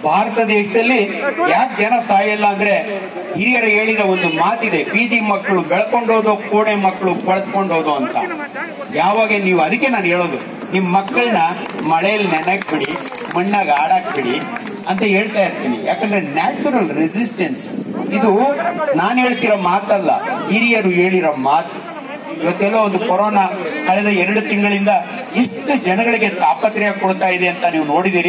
ಭಾರತ ದೇಶದಲ್ಲಿ ಯಾಕೆ ಜನ ಸಾಯಲ್ಲ ಅಂದ್ರೆ ಹಿರಿಯರು ಹೇಳಿದ ಒಂದು ಮಾತಿದೆ ಬೀದಿ ಮಕ್ಕಳು ಬೆಳ್ಕೊಂಡೋದು ಕೋಡೆ ಮಕ್ಕಳು ಕೊಳತ್ಕೊಂಡೋದು ಅಂತ ಯಾವಾಗ ನೀವು ಅದಕ್ಕೆ ನಾನು ಹೇಳೋದು ನಿಮ್ ಮಕ್ಕಳನ್ನ ಮಳೆಯಲ್ಲಿ ನೆನಕ್ ಬಿಡಿ ಮಣ್ಣಾಗ ಆಡಾಕ್ ಬಿಡಿ ಅಂತ ಹೇಳ್ತಾ ಇರ್ತೀನಿ ಯಾಕಂದ್ರೆ ನ್ಯಾಚುರಲ್ ರೆಸಿಸ್ಟೆನ್ಸ್ ಇದು ನಾನು ಹೇಳ್ತಿರೋ ಮಾತಲ್ಲ ಹಿರಿಯರು ಹೇಳಿರೋ ಮಾತು ಇವತ್ತೆಲ್ಲೋ ಒಂದು ಕೊರೋನಾ ಕಳೆದ ಎರಡು ತಿಂಗಳಿಂದ ಎಷ್ಟು ಜನಗಳಿಗೆ ತಾಪತ್ರಯ ಕೊಡ್ತಾ ಇದೆ ಅಂತ ನೀವು ನೋಡಿದಿರಿ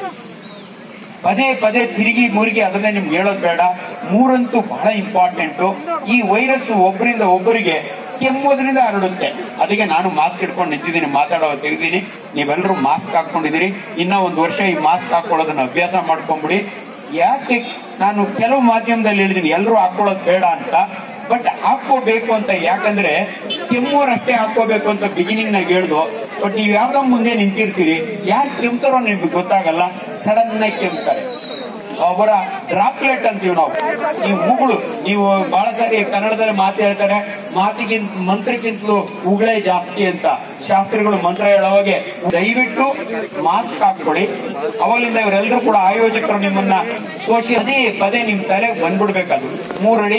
ಪದೇ ಪದೇ ತಿರುಗಿ ಮುರುಗಿ ಅದನ್ನೇ ನಿಮ್ಗೆ ಹೇಳೋದು ಬೇಡ ಮೂರಂತೂ ಬಹಳ ಇಂಪಾರ್ಟೆಂಟ್ ಈ ವೈರಸ್ ಒಬ್ಬರಿಂದ ಒಬ್ಬರಿಗೆ ಕೆಮ್ಮೋದ್ರಿಂದ ಹರಡುತ್ತೆ ಅದಕ್ಕೆ ನಾನು ಮಾಸ್ಕ್ ಇಟ್ಕೊಂಡು ನಿಂತಿದ್ದೀನಿ ಮಾತಾಡೋ ತೆಗೆದೀನಿ ನೀವೆಲ್ಲರೂ ಮಾಸ್ಕ್ ಹಾಕೊಂಡಿದ್ದೀರಿ ಇನ್ನ ಒಂದು ವರ್ಷ ಈ ಮಾಸ್ಕ್ ಹಾಕೊಳ್ಳೋದನ್ನ ಅಭ್ಯಾಸ ಮಾಡ್ಕೊಂಬಿಡಿ ಯಾಕೆ ನಾನು ಕೆಲವು ಮಾಧ್ಯಮದಲ್ಲಿ ಹೇಳಿದೀನಿ ಎಲ್ಲರೂ ಹಾಕೊಳ್ಳೋದು ಬೇಡ ಅಂತ ಬಟ್ ಹಾಕೋಬೇಕು ಅಂತ ಯಾಕಂದ್ರೆ ಕೆಮ್ಮೋರಷ್ಟೇ ಹಾಕೋಬೇಕು ಅಂತ ಬಿಗಿನಿಂಗ್ ನಾಗ ಹೇಳ್ದು ಬಟ್ ನೀವು ಯಾವ್ದೋ ಮುಂದೆ ನಿಂತಿರ್ತೀರಿ ಯಾರು ಕೆಮ್ತಾರೋ ನಿಮ್ಗೆ ಗೊತ್ತಾಗಲ್ಲ ಸಡನ್ ಆಗಿ ಕೆಮ್ತಾರೆ ಒಬ್ಬರ ಡ್ರಾಪ್ಲೆಟ್ ಅಂತೀವಿ ನಾವು ನೀವು ಮುಗುಳು ನೀವು ಬಹಳ ಸಾರಿ ಕನ್ನಡದಲ್ಲಿ ಮಾತು ಹೇಳ್ತಾರೆ ಮಾತಿಗಿಂತ ಮಂತ್ರಕ್ಕಿಂತಲೂ ಉಗಳೇ ಜಾಸ್ತಿ ಅಂತ ಶಾಸ್ತ್ರಿಗಳು ಮಂತ್ರ ಹೇಳೋವಾಗೆ ದಯವಿಟ್ಟು ಮಾಸ್ಕ್ ಹಾಕೊಳ್ಳಿ ಅವಾಗಿಂದ ಇವರೆಲ್ಲರೂ ಕೂಡ ಆಯೋಜಕರು ನಿಮ್ಮನ್ನ ಸೋಷಿ ಅದೇ ಪದೇ ನಿಮ್ ತಲೆಗೆ ಬಂದ್ಬಿಡ್ಬೇಕದು ಮೂರಡಿ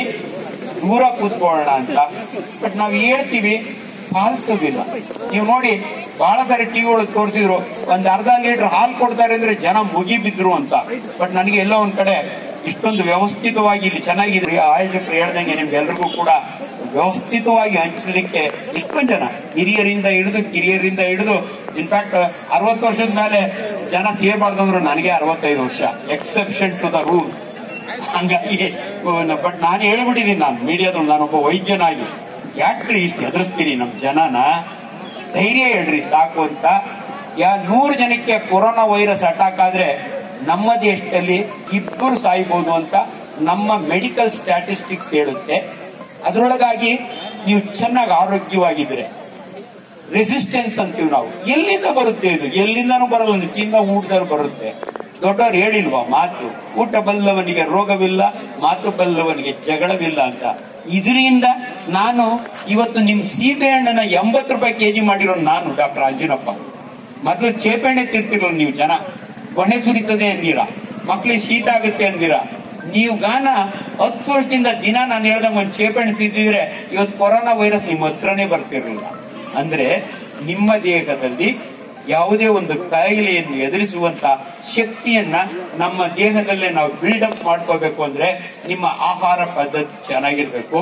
ದೂರ ಕೂತ್ಕೊಳ್ಳೋಣ ಅಂತ ಬಟ್ ನಾವು ಹೇಳ್ತೀವಿ ಪಾಲಿಸೋದಿಲ್ಲ ನೀವು ನೋಡಿ ಬಹಳ ಸಾರಿ ಟಿವಿಗಳು ತೋರಿಸಿದ್ರು ಒಂದ್ ಅರ್ಧ ಲೀಟರ್ ಹಾಲು ಕೊಡ್ತಾರೆ ಅಂದ್ರೆ ಜನ ಮುಗಿ ಬಿದ್ರು ಅಂತ ಬಟ್ ನನಗೆ ಎಲ್ಲೋ ಒಂದ್ ಕಡೆ ಇಷ್ಟೊಂದು ವ್ಯವಸ್ಥಿತವಾಗಿ ಇಲ್ಲಿ ಚೆನ್ನಾಗಿದ್ರಿ ಆಯೋಜಕರು ಹೇಳ್ದಂಗೆ ನಿಮ್ಗೆಲ್ರಿಗೂ ಕೂಡ ವ್ಯವಸ್ಥಿತವಾಗಿ ಹಂಚಲಿಕ್ಕೆ ಇಷ್ಟೊಂದು ಜನ ಹಿರಿಯರಿಂದ ಹಿಡಿದು ಕಿರಿಯರಿಂದ ಹಿಡಿದು ಇನ್ಫ್ಯಾಕ್ಟ್ ಅರವತ್ತು ವರ್ಷದ ಮೇಲೆ ಜನ ಸೇರ್ಬಾರ್ದು ಅಂದ್ರೆ ನನಗೆ ಅರವತ್ತೈದು ವರ್ಷ ಎಕ್ಸೆಪ್ಷನ್ ಟು ದ ರೂಲ್ ಹಂಗಾಗಿ ಬಟ್ ನಾನು ಹೇಳ್ಬಿಟ್ಟಿದ್ದೀನಿ ನಾನು ಮೀಡಿಯಾದಲ್ಲಿ ನಾನೊಬ್ಬ ವೈದ್ಯನಾಗಿ ಯಾಕ್ರಿ ಇಷ್ಟು ಎದುರಿಸ್ತೀನಿ ನಮ್ ಜನನ ಧೈರ್ಯ ಹೇಳ್ರಿ ಸಾಕು ಅಂತ ಯಾ ನೂರು ಜನಕ್ಕೆ ಕೊರೋನಾ ವೈರಸ್ ಅಟ್ಯಾಕ್ ಆದ್ರೆ ನಮ್ಮ ದೇಶದಲ್ಲಿ ಇಬ್ಬರು ಸಾಯ್ಬೋದು ಅಂತ ನಮ್ಮ ಮೆಡಿಕಲ್ ಸ್ಟ್ಯಾಟಿಸ್ಟಿಕ್ಸ್ ಹೇಳುತ್ತೆ ಅದರೊಳಗಾಗಿ ನೀವು ಚೆನ್ನಾಗಿ ಆರೋಗ್ಯವಾಗಿದ್ರೆ ರೆಸಿಸ್ಟೆನ್ಸ್ ಅಂತೀವಿ ನಾವು ಎಲ್ಲಿಂದ ಬರುತ್ತೆ ಇದು ಎಲ್ಲಿಂದನೂ ಬರಲ್ಲ ನೀವು ತಿಂದ ಊಟದಲ್ಲಿ ಬರುತ್ತೆ ದೊಡ್ಡವ್ರು ಹೇಳಿಲ್ವಾ ಮಾತು ಊಟ ಬಲ್ಲವನಿಗೆ ರೋಗವಿಲ್ಲ ಮಾತು ಬಲ್ಲವನಿಗೆ ಜಗಳವಿಲ್ಲ ಅಂತ ಇದರಿಂದ ನಾನು ಇವತ್ತು ನಿಮ್ ಸೀಬೆ ಹಣ್ಣನ್ನ ಎಂಬತ್ತು ರೂಪಾಯಿ ಕೆಜಿ ಮಾಡಿರೋ ನಾನು ಡಾಕ್ಟರ್ ಅಂಜಿನಪ್ಪ ಮೊದಲು ಚೇಪೆಣ್ಣೆ ತಿರ್ತಿರಲ್ಲ ನೀವು ಜನ ಕೊನೆ ಸುರಿತದೆ ಅಂದಿರಾ ಮಕ್ಳಿಗೆ ಶೀತ ಆಗುತ್ತೆ ಅಂದಿರಾ ನೀವು ಗಾನ ಹತ್ತು ವರ್ಷದಿಂದ ದಿನ ನಾನು ಹೇಳ್ದಂಗೆ ಒಂದು ಚೇಪೆಣ್ಣೆ ತಿಂದಿದ್ರೆ ಇವತ್ತು ಕೊರೋನಾ ವೈರಸ್ ನಿಮ್ಮ ಹತ್ರನೇ ಬರ್ತಿರ್ಲಿಲ್ಲ ಅಂದ್ರೆ ನಿಮ್ಮ ದೇಹದಲ್ಲಿ ಯಾವುದೇ ಒಂದು ಕಾಯಿಲೆಯನ್ನು ಎದುರಿಸುವಂತ ಶಕ್ತಿಯನ್ನ ನಮ್ಮ ದೇಹದಲ್ಲೇ ನಾವು ಬಿಲ್ಡಪ್ ಮಾಡ್ಕೋಬೇಕು ಅಂದ್ರೆ ನಿಮ್ಮ ಆಹಾರ ಪದ್ಧತಿ ಚೆನ್ನಾಗಿರ್ಬೇಕು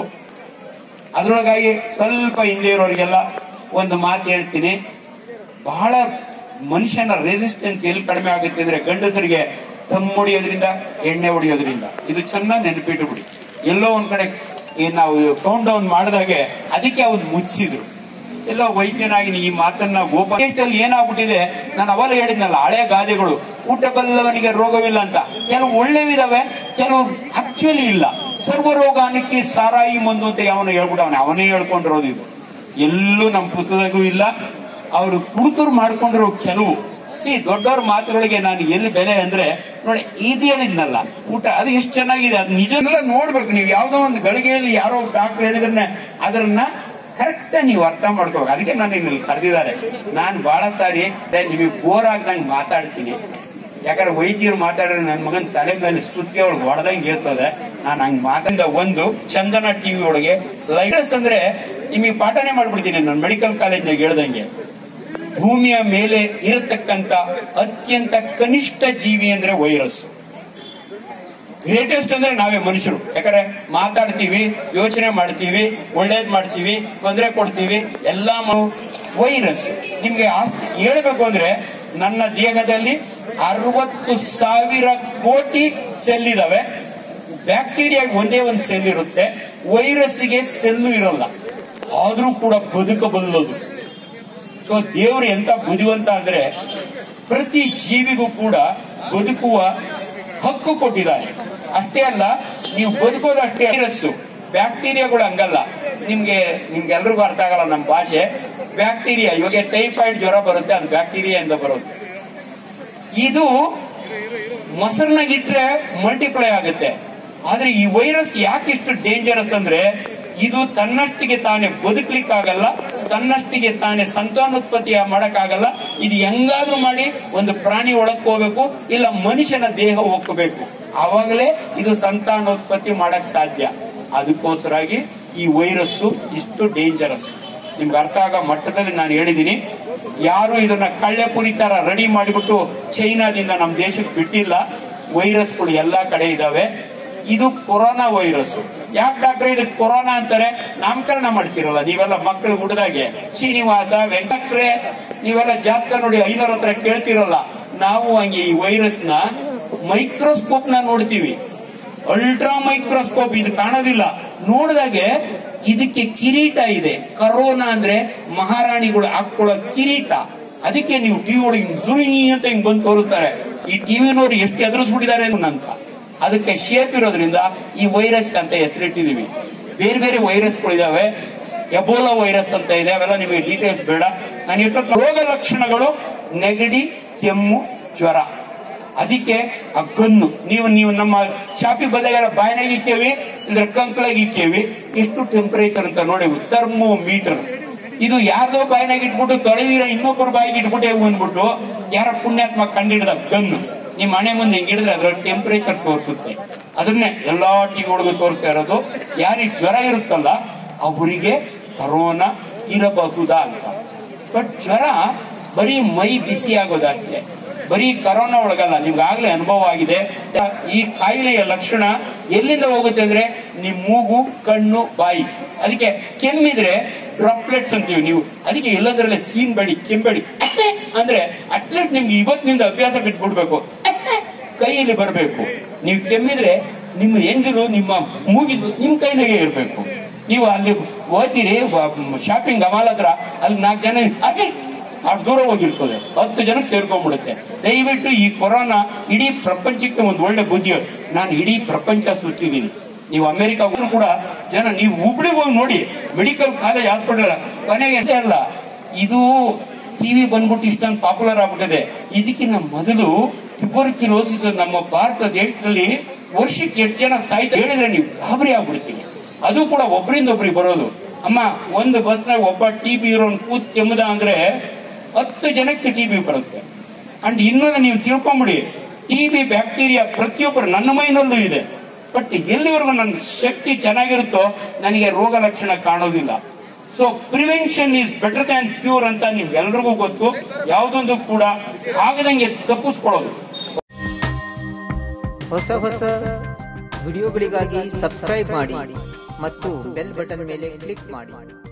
ಅದ್ರೊಳಗಾಗಿ ಸ್ವಲ್ಪ ಹಿಂದೆ ಇರೋರಿಗೆಲ್ಲ ಒಂದು ಮಾತು ಹೇಳ್ತೀನಿ ಬಹಳ ಮನುಷ್ಯನ ರೆಸಿಸ್ಟೆನ್ಸ್ ಎಲ್ಲಿ ಕಡಿಮೆ ಆಗುತ್ತೆ ಅಂದ್ರೆ ಗಂಡಸರಿಗೆ ದಮ್ ಹೊಡಿಯೋದ್ರಿಂದ ಎಣ್ಣೆ ಹೊಡಿಯೋದ್ರಿಂದ ಇದು ಚೆನ್ನಾಗಿ ನೆನಪಿಟ್ಟುಬಿಡಿ ಎಲ್ಲೋ ಒಂದ್ ಕಡೆ ಈ ನಾವು ಕೌಂಟ್ ಡೌನ್ ಮಾಡಿದಾಗೆ ಅದಕ್ಕೆ ಅವ್ನು ಮುಚ್ಚಿದ್ರು ಎಲ್ಲ ವೈದ್ಯನಾಗಿ ಈ ಮಾತನ್ನ ಗೋಪ ದೇಶದಲ್ಲಿ ಏನಾಗ್ಬಿಟ್ಟಿದೆ ನಾನು ಅವಾಗ ಹೇಳಿದ್ನಲ್ಲ ಹಳೆ ಗಾದೆಗಳು ಊಟ ಬಲ್ಲವನಿಗೆ ರೋಗವಿಲ್ಲ ಅಂತ ಕೆಲವು ಒಳ್ಳೆವಿದಾವೆ ಕೆಲವು ಆಕ್ಚುಲಿ ಇಲ್ಲ ಸರ್ವರೋಗಾನಿಕೆ ಸಾರಾಯಿ ಮಂದು ಅಂತ ಅವನು ಹೇಳ್ಬಿಟ್ಟವನೆ ಅವನೇ ಹೇಳ್ಕೊಂಡಿರೋದು ಇದು ಎಲ್ಲೂ ನಮ್ಮ ಪುಸ್ತಕದಾಗೂ ಇಲ್ಲ ಅವರು ಕುಡುಕರು ಮಾಡ್ಕೊಂಡಿರೋ ಕೆಲವು ಸಿ ದೊಡ್ಡವ್ರ ಮಾತುಗಳಿಗೆ ನಾನು ಎಲ್ಲಿ ಬೆಲೆ ಅಂದ್ರೆ ನೋಡಿ ಇದು ಹೇಳಿದ್ನಲ್ಲ ಊಟ ಅದು ಎಷ್ಟು ಚೆನ್ನಾಗಿದೆ ಅದು ನಿಜನೆಲ್ಲ ನೋಡ್ಬೇಕು ನೀವು ಯಾವ್ದೋ ಒಂದು ಗಳಿಗೆಯಲ್ಲಿ ಯಾರೋ ಡಾಕ್ಟರ್ ಹೇಳಿದ್ರೆ ಅದನ್ನ ಕರೆಕ್ಟ್ ನೀವು ಅರ್ಥ ಮಾಡ್ಕೋಬೇಕು ಅದಕ್ಕೆ ನಾನು ಇಲ್ಲಿ ಕರೆದಿದ್ದಾರೆ ನಾನು ಬಹಳ ಸಾರಿ ಅದೇ ನಿಮಗೆ ಬೋರ್ ಆಗ್ದಂಗೆ ಮಾತಾಡ್ತೀನಿ ಯಾಕಂದ್ರೆ ವೈದ್ಯರು ಮಾತಾಡಿದ್ರೆ ನನ್ನ ಮಗನ ತಲೆ ಮೇಲೆ ಸುತ್ತಿ ಒಳಗೆ ಹೊಡೆದಂಗೆ ಇರ್ತದೆ ನಾನು ಹಂಗ್ ಮಾತಾಡಿದ ಒಂದು ಚಂದನ ಟಿವಿ ಒಳಗೆ ಲೈಟಸ್ ಅಂದ್ರೆ ನಿಮಗೆ ಪಾಠನೆ ಮಾಡ್ಬಿಡ್ತೀನಿ ನಾನು ಮೆಡಿಕಲ್ ಕಾಲೇಜ್ನಾಗ ಹೇಳ್ದಂಗೆ ಭೂಮಿಯ ಮೇಲೆ ಇರತಕ್ಕಂತ ಅತ್ಯಂತ ಕನಿಷ್ಠ ಜೀವಿ ಅಂದ್ರೆ ವೈರಸ್ ಗ್ರೇಟೆಸ್ಟ್ ಅಂದ್ರೆ ನಾವೇ ಮನುಷ್ಯರು ಯಾಕಂದ್ರೆ ಮಾತಾಡ್ತೀವಿ ಯೋಚನೆ ಮಾಡ್ತೀವಿ ಒಳ್ಳೇದ್ ಮಾಡ್ತೀವಿ ತೊಂದರೆ ಕೊಡ್ತೀವಿ ಎಲ್ಲ ವೈರಸ್ ನಿಮ್ಗೆ ಆ- ಹೇಳ್ಬೇಕು ಅಂದ್ರೆ ನನ್ನ ದೇಹದಲ್ಲಿ ಅರವತ್ತು ಸಾವಿರ ಕೋಟಿ ಸೆಲ್ ಇದಾವೆ ಬ್ಯಾಕ್ಟೀರಿಯಾ ಒಂದೇ ಒಂದು ಸೆಲ್ ಇರುತ್ತೆ ವೈರಸ್ಗೆ ಸೆಲ್ಲು ಇರಲ್ಲ ಆದ್ರೂ ಕೂಡ ಬದುಕಬಲ್ಲದು ಸೊ ದೇವರು ಎಂತ ಬುದ್ಧಿವಂತ ಅಂದ್ರೆ ಪ್ರತಿ ಜೀವಿಗೂ ಕೂಡ ಬದುಕುವ ಹಕ್ಕು ಕೊಟ್ಟಿದ್ದಾನೆ ಅಷ್ಟೇ ಅಲ್ಲ ನೀವು ಬದುಕೋದಷ್ಟೇ ವೈರಸ್ಸು ಬ್ಯಾಕ್ಟೀರಿಯಾಗಳು ಹಂಗಲ್ಲ ನಿಮ್ಗೆ ನಿಮ್ಗೆಲ್ರಿಗೂ ಅರ್ಥ ಆಗಲ್ಲ ನಮ್ಮ ಭಾಷೆ ಬ್ಯಾಕ್ಟೀರಿಯಾ ಇವಾಗ ಟೈಫಾಯ್ಡ್ ಜ್ವರ ಬರುತ್ತೆ ಅದು ಬ್ಯಾಕ್ಟೀರಿಯಾದಿಂದ ಬರುತ್ತೆ ಇದು ಮೊಸರ್ನಾಗಿಟ್ರೆ ಮಲ್ಟಿಪ್ಲೈ ಆಗುತ್ತೆ ಆದ್ರೆ ಈ ವೈರಸ್ ಯಾಕೆ ಇಷ್ಟು ಡೇಂಜರಸ್ ಅಂದ್ರೆ ಇದು ತನ್ನಷ್ಟಿಗೆ ತಾನೇ ಬದುಕ್ಲಿಕ್ಕಾಗಲ್ಲ ತನ್ನಷ್ಟಿಗೆ ತಾನೇ ಸಂತಾನೋತ್ಪತ್ತಿ ಮಾಡಕ್ಕಾಗಲ್ಲ ಇದು ಹೆಂಗಾದ್ರೂ ಮಾಡಿ ಒಂದು ಪ್ರಾಣಿ ಒಳಕ್ ಹೋಗ್ಬೇಕು ಇಲ್ಲ ಮನುಷ್ಯನ ದೇಹ ಹೋಗ್ಕೋಬೇಕು ಆವಾಗಲೇ ಇದು ಸಂತಾನೋತ್ಪತ್ತಿ ಮಾಡಕ್ ಸಾಧ್ಯ ಅದಕ್ಕೋಸ್ಕರಾಗಿ ಈ ವೈರಸ್ ಇಷ್ಟು ಡೇಂಜರಸ್ ನಿಮ್ಗೆ ಅರ್ಥ ಆಗೋ ಮಟ್ಟದಲ್ಲಿ ನಾನು ಹೇಳಿದ್ದೀನಿ ಯಾರು ಇದನ್ನ ಕಳ್ಳೆಪುರಿ ತರ ರೆಡಿ ಮಾಡಿಬಿಟ್ಟು ಚೈನಾದಿಂದ ನಮ್ಮ ದೇಶಕ್ಕೆ ಬಿಟ್ಟಿಲ್ಲ ವೈರಸ್ಗಳು ಎಲ್ಲಾ ಕಡೆ ಇದಾವೆ ಇದು ಕೊರೋನಾ ವೈರಸ್ ಯಾಕೆ ಡಾಕ್ಟರ್ ಇದಕ್ಕೆ ಕೊರೋನಾ ಅಂತಾರೆ ನಾಮಕರಣ ಮಾಡ್ತಿರಲ್ಲ ನೀವೆಲ್ಲ ಮಕ್ಕಳು ಹುಡುದಾಗೆ ಶ್ರೀನಿವಾಸ ವೆಂಕಟ್ರೆ ನೀವೆಲ್ಲ ಜಾತಕ ನೋಡಿ ಐನೂರ ಹತ್ರ ಕೇಳ್ತಿರಲ್ಲ ನಾವು ಹಂಗೆ ಈ ವೈರಸ್ ನ ಮೈಕ್ರೋಸ್ಕೋಪ್ ನ ನೋಡ್ತೀವಿ ಅಲ್ಟ್ರಾ ಮೈಕ್ರೋಸ್ಕೋಪ್ ಇದು ಕಾಣೋದಿಲ್ಲ ನೋಡಿದಾಗೆ ಇದಕ್ಕೆ ಕಿರೀಟ ಇದೆ ಕರೋನಾ ಅಂದ್ರೆ ಮಹಾರಾಣಿಗಳು ಹಾಕೊಳ್ಳೋ ಕಿರೀಟ ಅದಕ್ಕೆ ನೀವು ಟಿವಿ ಒಳಗೆ ಹಿಂಗ್ ದುರಿ ಅಂತ ಹಿಂಗ್ ಬಂದು ತೋರುತ್ತಾರೆ ಈ ಟಿವಿನವ್ರು ಎಷ್ಟು ಎದುರಿಸ್ಬಿಟ್ಟಿದ್ದಾರೆ ಅಂತ ಅದಕ್ಕೆ ಶೇಪ್ ಇರೋದ್ರಿಂದ ಈ ವೈರಸ್ ಅಂತ ಹೆಸರಿಟ್ಟಿದೀವಿ ಬೇರೆ ಬೇರೆ ವೈರಸ್ಗಳು ಇದಾವೆ ಎಬೋಲಾ ವೈರಸ್ ಅಂತ ಇದೆ ಅವೆಲ್ಲ ನಿಮಗೆ ಡೀಟೇಲ್ಸ್ ಬೇಡ ನಾನು ಇಷ್ಟೊತ್ತು ರೋಗ ಲಕ್ಷಣಗಳು ನೆಗಡಿ ಕೆಮ್ಮು ಜ್ವರ ಅದಕ್ಕೆ ಆ ಗನ್ನು ನೀವು ನೀವು ನಮ್ಮ ಶಾಪಿಗೆ ಬಂದಾಗ ಬಾಯಿನಾಗ ಇಕ್ಕೇವಿ ಇದ್ರ ಕಂಕ್ಳಾಗ ಇಕ್ಕೇವಿ ಎಷ್ಟು ಟೆಂಪರೇಚರ್ ಅಂತ ನೋಡಿ ಥರ್ಮೋ ಮೀಟರ್ ಇದು ಯಾರ್ದೋ ಬಾಯಿನಾಗ ಇಟ್ಬಿಟ್ಟು ತೊಳೆದಿರೋ ಇನ್ನೊಬ್ಬರು ಬಾಯಿಗೆ ಇಟ್ಬಿಟ್ಟೆ ಬಂದ್ಬಿಟ್ಟು ಯಾರ ಪುಣ್ಯಾತ್ಮ ಕಂಡಿಡಿದ ಗನ್ನು ನಿಮ್ಮ ಮನೆ ಮುಂದೆ ಹಿಂಗ್ ಹಿಡಿದ್ರೆ ಅದ್ರ ಟೆಂಪರೇಚರ್ ತೋರಿಸುತ್ತೆ ಅದನ್ನೇ ಎಲ್ಲಾ ಟಿವಿಗಳಿಗೂ ತೋರಿಸ್ತಾ ಇರೋದು ಯಾರಿಗೆ ಜ್ವರ ಇರುತ್ತಲ್ಲ ಅವರಿಗೆ ಕರೋನಾ ಇರಬಹುದಾ ಅಂತ ಬಟ್ ಜ್ವರ ಬರೀ ಮೈ ಬಿಸಿ ಆಗೋದಷ್ಟೇ ಬರೀ ಕರೋನಾ ಒಳಗಲ್ಲ ನಿಮ್ಗೆ ಆಗ್ಲೇ ಅನುಭವ ಆಗಿದೆ ಈ ಕಾಯಿಲೆಯ ಲಕ್ಷಣ ಎಲ್ಲಿಂದ ಹೋಗುತ್ತೆ ಅಂದ್ರೆ ನಿಮ್ ಮೂಗು ಕಣ್ಣು ಬಾಯಿ ಅದಕ್ಕೆ ಕೆಮ್ಮಿದ್ರೆ ಡ್ರಾಪ್ಲೆಟ್ಸ್ ಅಂತೀವಿ ನೀವು ಅದಕ್ಕೆ ಎಲ್ಲದರಲ್ಲೇ ಸೀನ್ ಬೇಡಿ ಕೆಂಬೇಡಿ ಅಟ್ಟೆ ಅಂದ್ರೆ ಅಟ್ಲೀಸ್ಟ್ ನಿಮ್ಗೆ ಇವತ್ತಿನಿಂದ ಅಭ್ಯಾಸ ಬಿಟ್ಬಿಡ್ಬೇಕು ಅಟ್ಟೆ ಕೈಯಲ್ಲಿ ಬರಬೇಕು ನೀವು ಕೆಮ್ಮಿದ್ರೆ ನಿಮ್ಮ ಎಂಜಲು ನಿಮ್ಮ ಮೂಗಿದು ನಿಮ್ ಕೈನಾಗೆ ಇರಬೇಕು ನೀವು ಅಲ್ಲಿ ಓದ್ತೀರಿ ಶಾಪಿಂಗ್ ಅಮಾಲ್ ಹತ್ರ ಅಲ್ಲಿ ನಾಲ್ಕು ಜನ ಅದೇ ಅಷ್ಟು ದೂರ ಹೋಗಿರ್ತದೆ ಹತ್ತು ಜನಕ್ಕೆ ಸೇರ್ಕೊಂಡ್ಬಿಡುತ್ತೆ ದಯವಿಟ್ಟು ಈ ಕೊರೋನಾ ಇಡೀ ಪ್ರಪಂಚಕ್ಕೆ ಒಂದು ಒಳ್ಳೆ ಬುದ್ಧಿ ನಾನು ಇಡೀ ಪ್ರಪಂಚ ಸುತ್ತಿದ್ದೀನಿ ನೀವು ಅಮೆರಿಕ ಹೋದ್ರು ಕೂಡ ಜನ ನೀವು ಹುಬ್ಳಿಗೆ ಹೋಗಿ ನೋಡಿ ಮೆಡಿಕಲ್ ಕಾಲೇಜ್ ಹಾಸ್ಪಿಟಲ್ ಕೊನೆಗೆ ಎಂತ ಅಲ್ಲ ಇದು ಟಿವಿ ಬಂದ್ಬಿಟ್ಟು ಇಷ್ಟೊಂದು ಪಾಪ್ಯುಲರ್ ಆಗ್ಬಿಟ್ಟಿದೆ ಇದಕ್ಕಿಂತ ಮೊದಲು ಟ್ಯುಬರ್ಕ್ಯುಲೋಸಿಸ್ ನಮ್ಮ ಭಾರತ ದೇಶದಲ್ಲಿ ವರ್ಷಕ್ಕೆ ಎಷ್ಟು ಜನ ಸಾಯ್ತಾ ಹೇಳಿದ್ರೆ ನೀವು ಗಾಬರಿ ಆಗ್ಬಿಡ್ತೀವಿ ಅದು ಕೂಡ ಒಬ್ಬರಿಂದ ಒಬ್ರಿಗೆ ಬರೋದು ಅಮ್ಮ ಒಂದು ಬಸ್ನಾಗ ಒಬ್ಬ ಟಿ ಬಿ ಇರೋನ್ ಕೂತ್ ಕೆಮ್ಮದ ಅಂದ್ರೆ ಹತ್ತು ಜನಕ್ಕೆ ಟಿ ಬಿ ಬರುತ್ತೆ ಅಂಡ್ ಇನ್ನೊಂದು ನೀವು ತಿಳ್ಕೊಂಬಿಡಿ ಟಿ ಬಿ ಬ್ಯಾಕ್ಟೀರಿಯಾ ಪ್ರತಿಯೊಬ್ಬರು ನನ್ನ ಮೈನಲ್ಲೂ ಇದೆ ಬಟ್ ಎಲ್ಲಿವರೆಗೂ ನನ್ನ ಶಕ್ತಿ ಚೆನ್ನಾಗಿರುತ್ತೋ ನನಗೆ ರೋಗ ಲಕ್ಷಣ ಕಾಣೋದಿಲ್ಲ so prevention is better than cure ಅಂತ ನಿಮ್ಗೆಲ್ರಿಗೂ ಗೊತ್ತು ಯಾವುದೊಂದು ಕೂಡ ಆಗದಂಗೆ ತಪ್ಪಿಸ್ಕೊಳ್ಳೋದು ಹೊಸ ಹೊಸ ವಿಡಿಯೋಗಳಿಗಾಗಿ ಸಬ್ಸ್ಕ್ರೈಬ್ ಮಾಡಿ ಮತ್ತು ಬೆಲ್ ಬಟನ್ ಮೇಲೆ ಕ್ಲಿಕ್ ಮಾಡಿ